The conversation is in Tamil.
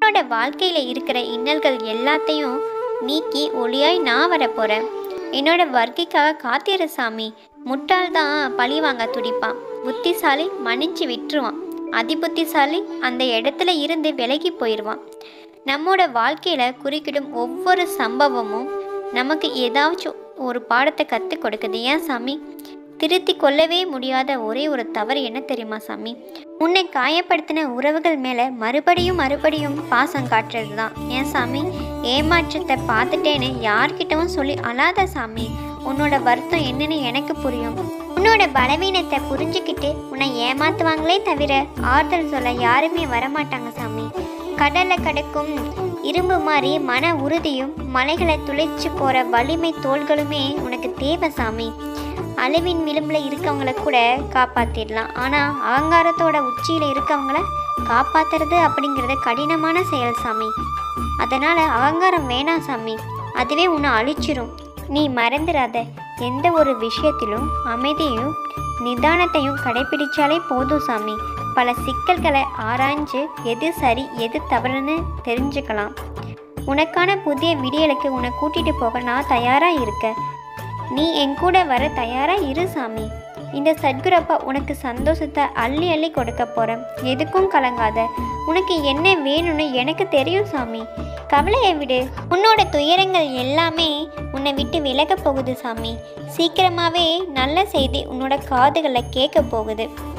உன்னோட வாழ்க்கையில் இருக்கிற இன்னல்கள் எல்லாத்தையும் நீக்கி ஒளியாய் நான் வரப்போகிறேன் என்னோட வர்க்கைக்காக காத்திரு சாமி முட்டாள் தான் பழி வாங்க துடிப்பான் புத்திசாலி மன்னிச்சு விட்டுருவான் அதிபுத்திசாலி அந்த இடத்துல இருந்து விலகி போயிடுவான் நம்மோட வாழ்க்கையில் குறுக்கிடும் ஒவ்வொரு சம்பவமும் நமக்கு ஏதாச்சும் ஒரு பாடத்தை கற்றுக் கொடுக்குது ஏன் சாமி திருத்தி கொள்ளவே முடியாத ஒரே ஒரு தவறு என்ன தெரியுமா சாமி உன்னை காயப்படுத்தின உறவுகள் மேலே மறுபடியும் மறுபடியும் பாசம் காட்டுறது தான் ஏன் சாமி ஏமாற்றத்தை பார்த்துட்டேன்னு யார்கிட்டவும் சொல்லி அழாத சாமி உன்னோட வருத்தம் என்னன்னு எனக்கு புரியும் உன்னோட பலவீனத்தை புரிஞ்சுக்கிட்டு உன்னை ஏமாத்துவாங்களே தவிர ஆறுதல் சொல்ல யாருமே வரமாட்டாங்க சாமி கடல்ல கிடக்கும் இரும்பு மாதிரி மன உறுதியும் மலைகளை துளைச்சு போற வலிமை தோள்களுமே உனக்கு தேவை சாமி அழிவின் விளிம்பில் இருக்கவங்கள கூட காப்பாத்திடலாம் ஆனால் அகங்காரத்தோட உச்சியில் இருக்கவங்கள காப்பாத்துறது அப்படிங்கிறது கடினமான செயல் சாமி அதனால் அகங்காரம் வேணாம் சாமி அதுவே உன்னை அழிச்சிரும் நீ மறந்துடாத எந்த ஒரு விஷயத்திலும் அமைதியையும் நிதானத்தையும் கடைபிடிச்சாலே போதும் சாமி பல சிக்கல்களை ஆராய்ஞ்சு எது சரி எது தவறுன்னு தெரிஞ்சுக்கலாம் உனக்கான புதிய விடியலுக்கு உன்னை கூட்டிகிட்டு போக நான் தயாராக இருக்கேன் நீ என் கூட வர தயாராக இரு சாமி இந்த சத்குரப்பா உனக்கு சந்தோஷத்தை அள்ளி அள்ளி கொடுக்க போகிறேன் எதுக்கும் கலங்காத உனக்கு என்ன வேணும்னு எனக்கு தெரியும் சாமி கவலையை விடு உன்னோட துயரங்கள் எல்லாமே உன்னை விட்டு விலக போகுது சாமி சீக்கிரமாகவே நல்ல செய்தி உன்னோட காதுகளை கேட்க போகுது